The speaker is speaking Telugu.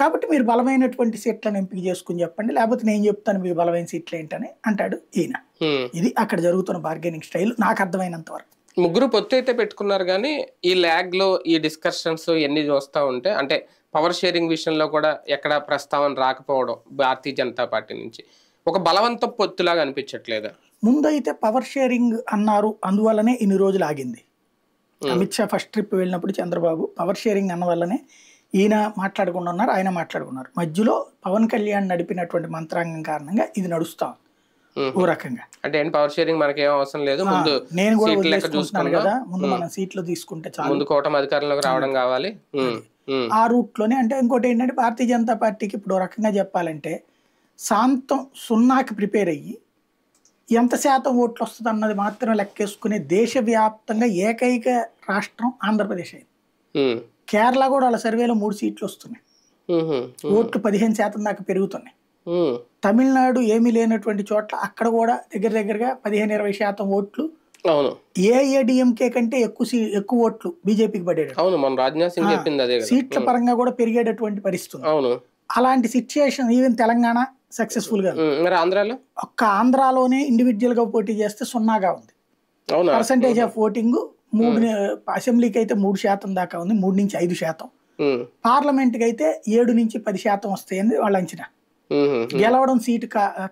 కాబట్టి మీరు బలమైనటువంటి సీట్లను ఎంపిక చేసుకుని చెప్పండి లేకపోతే నేను చెప్తాను మీ బలమైన సీట్లు ఏంటని అంటాడు ఈయన ఉమ్. ఇది అక్కడ జరుగుతున్న బార్గెనింగ్ స్టైల్ నాకు అర్థమైనంత వరకు ముగ్గురు పొత్తు అయితే పెట్టుకున్నారు కానీ ఈ ల్యాగ్ లో ఈ డిస్కషన్స్ ఎన్ని చూస్తా ఉంటే అంటే పవర్ షేరింగ్ విషయంలో కూడా ఎక్కడ ప్రస్తావన రాకపోవడం భారతీయ జనతా పార్టీ నుంచి ఒక బలవంత పొత్తులాగా అనిపించట్లేదా ముందు అయితే పవర్ షేరింగ్ అన్నారు అందువల్లనే ఇన్ని రోజులు ఆగింది అమిత్ షా ఫస్ట్ ట్రిప్ వెళ్ళినప్పుడు చంద్రబాబు పవర్ షేరింగ్ అన్న వల్లనే ఈయన మాట్లాడుకుండా ఉన్నారు ఆయన మాట్లాడుకున్నారు మధ్యలో పవన్ కళ్యాణ్ నడిపినటువంటి మంత్రాంగం కారణంగా ఇది నడుస్తా ఉంది. మ్మ్. ఓ రకంగా అంటే ఏంటి పవర్ షేరింగ్ మనకి ఏం అవసరం లేదు ముందు నేను కూడా సీట్లు లెక్క వదిలేసుకుంటున్నాను చూసుకుందాం కదా ముందు మనం సీట్లు తీసుకుంటే చాలు ముందు కూటమి అధికారంలోకి రావడం కావాలి ఉమ్, ఉమ్, ఆ రూట్లోనే అంటే ఇంకోటి ఏంటంటే భారతీయ జనతా పార్టీకి ఇప్పుడు ఓ రకంగా చెప్పాలంటే శాంతం సున్నాకి ప్రిపేర్ అయ్యి ఎంత శాతం ఓట్లు వస్తుంది అన్నది మాత్రం లెక్కేసుకునే దేశవ్యాప్తంగా ఏకైక రాష్ట్రం ఆంధ్రప్రదేశ్ అయింది ఉమ్, కేరళ కూడా వాళ్ళ సర్వేలో మూడు సీట్లు వస్తున్నాయి ఉమ్, ఉమ్, ఓట్లు పదిహేను శాతం దాకా పెరుగుతున్నాయి ఉమ్, తమిళనాడు ఏమీ లేనటువంటి చోట్ల అక్కడ కూడా దగ్గర దగ్గరగా పదిహేను ఇరవై శాతం ఓట్లు అవును ఏఐఏడిఎంకే కంటే ఎక్కువ సీ ఎక్కువ ఓట్లు బీజేపీకి పడేది అవును మన రాజ్నాథ్ సింగ్ చెప్పింది అదే కదా సీట్ల పరంగా కూడా పెరిగేటటువంటి పరిస్థితి ఉంది. అవును అలాంటి సిచ్యుయేషన్ ఈవెన్ తెలంగాణ సక్సెస్ఫుల్ గా ఉంది. ఉమ్, మరి ఆంధ్రాలో ఒక్క ఆంధ్రాలోనే ఇండివిజువల్ గా పోటీ చేస్తే సున్నాగా ఉంది అవునా పర్సంటేజ్ ఆఫ్ ఓటింగ్ మూడు అసెంబ్లీకి అయితే మూడు శాతం దాకా ఉంది మూడు నుంచి ఐదు శాతం ఉమ్, పార్లమెంట్కి అయితే ఏడు నుంచి పది శాతం వస్తాయని వాళ్ళ అంచనా ఉమ్, ఉమ్, గెలవడం సీటు కా